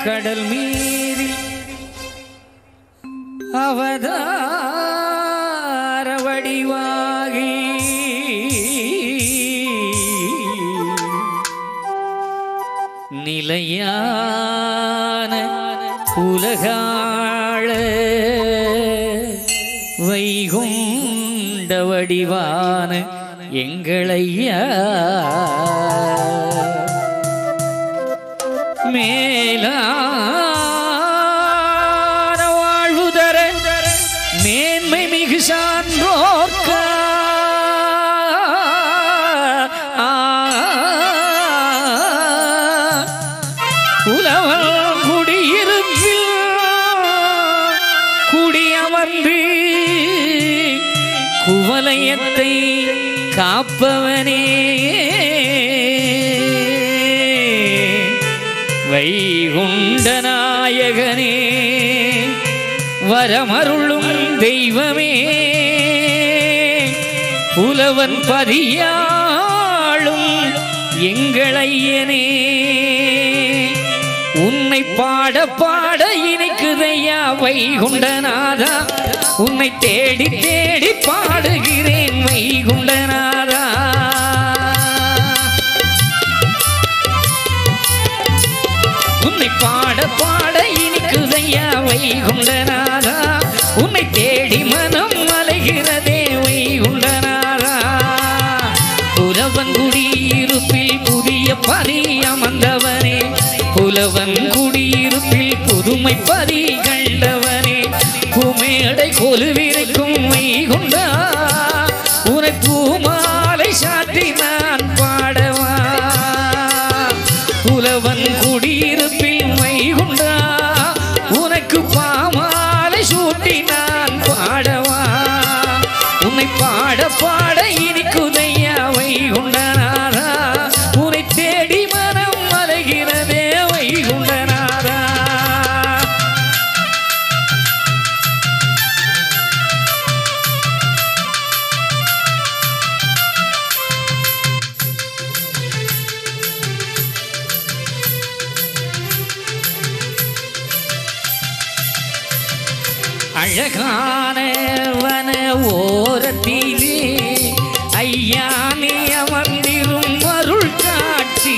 கடல் மீறி அவதார வடிவாகி நிலையான உலகாழ வைகுண்ட வடிவான எங்களையா மேலான வாழ்வு தர மேன்மை மிகு சான்றோர்க்க உலகம் குடியிருப்பில் குடியமர்ந்து குவலயத்தை காப்பவனே வைகுண்ட நாயகனே வரமருளும் தெய்வமே புலவன் பதியாளும் எங்களையனே உன்னை பாட பாட இணைக்குதையா வைகுண்டநாதா உன்னை தேடி தேடி பாடுகிறேன் வைகுண்டநாதா உன்னை பாட பாட இனிக்குதையா வைகுண்டநாதா உன்னை தேடி மனம் அலைகிறதே வைகுண்டநாதா புலவன் குடியிருப்பில் புதிய பரி அமர்ந்தவனே புலவன் குடியிருப்பில் புதுமை பரி கண்டவனே பூமேடை கொலுவிருக்கும் வைகுண்டா உனை பூமாலை சாற்றி நான் பாடவா புலவன் குடியிருப்பில் வைகுண்டா உனக்கு பாமாலை சூட்டி நான் பாடவா உன்னை பாட பாட இனிக்குதையா வைகுண்டநாதா உன்னை தேடி மனம் மலைகிறதே வைகுண்டநாதா அழகான வன ஓரத்திலே ஐயா நீ அமர்ந்திரும் அருள் காட்சி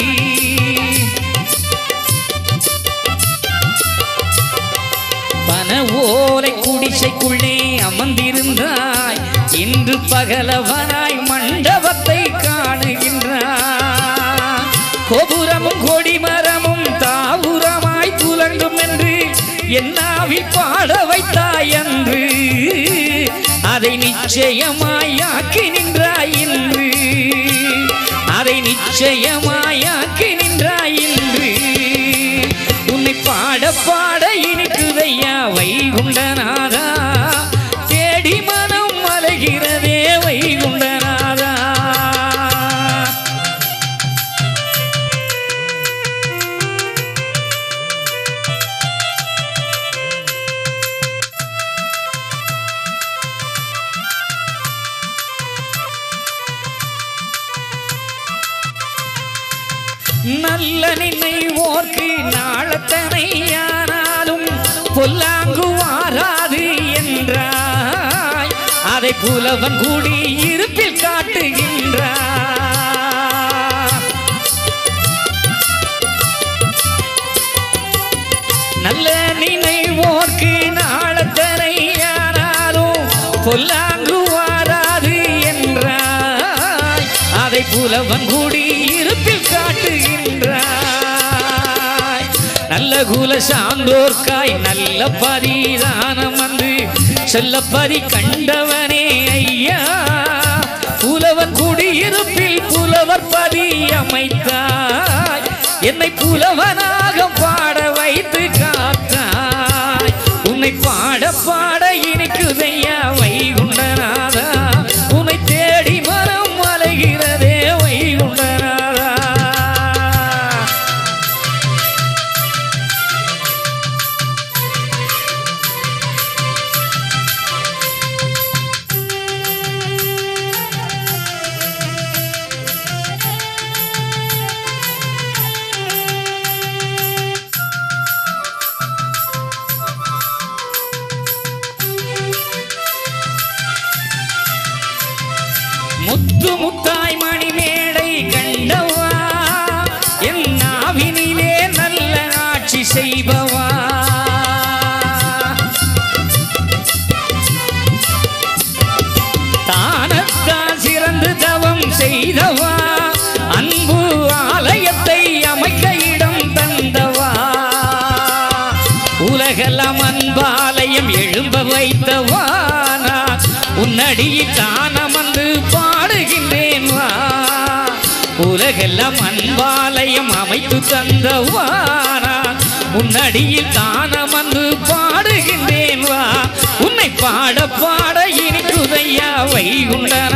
பன ஓலை குடிசைக்குள்ளே அமர்ந்திருந்தாய் இன்று பகலவனாய் மண்டபத்தை காணுகின்றாய் கோபுரமும் கொடிமரமும் தாவுரமாய் துலங்கும் என்று என்னாவில் பாட வைத்தாய் என்று அதை நிச்சயமாயாக்கி நின்றாய் என்று அதை நிச்சயமாயாக்கி நின்றாய் என்று உன்னை பாட பாட இனிக்குதையா வைகுண்டநாதா தேடி மனம் அலைகிறதே வைகுண்டநாதா நல்ல நினைவோர்க்கு நாளத்தனையானாலும் பொல்லாங்கு வாராது என்றாய் அதை புலவன் கூடி இருப்பில் காட்டுகின்றாய் நல்ல நினைவோர்க்கு நாளத்தனையானாலும் பொல்லாங்கு வாராது என்றாய் அதை புலவன் கூடி இருப்பில் காட்டுகின்றாய் நல்ல குல சான்றோர்க்காய் நல்ல பரிதானம் வந்து செல்ல பரி கண்டவனே ஐயா புலவன் குடியிருப்பில் புலவர் பதி அமைத்தாய் என்னை புலவனாக பாட வைத்து காத்தாய் உன்னை பாட பாட இனிக்குதையா வைகுண்டநாதா உன்னை தேடி மனம் அலைகிறதே வைகுண்டநாதா முத்தாய் மணி மேடை கண்டவா என் நாவினிலே நல்ல ஆட்சி செய்பவா தானத்தான் சிறந்து தவம் செய்தவா அன்பு ஆலயத்தை அமைக்க இடம் தந்தவா உலகெல்லாம் அன்பாலயம் எழும்ப வைத்தவா நான் உன்னடியில் தானமந்து பாடுகின்றேன் வா உலகெல்லாம் அன்பாலயம் அமைத்து தந்தவா நான் உன்னடியில் தானமந்து பாடுகின்றேன் வா உன்னை பாட பாட இனிக்குதையா வைகுண்ட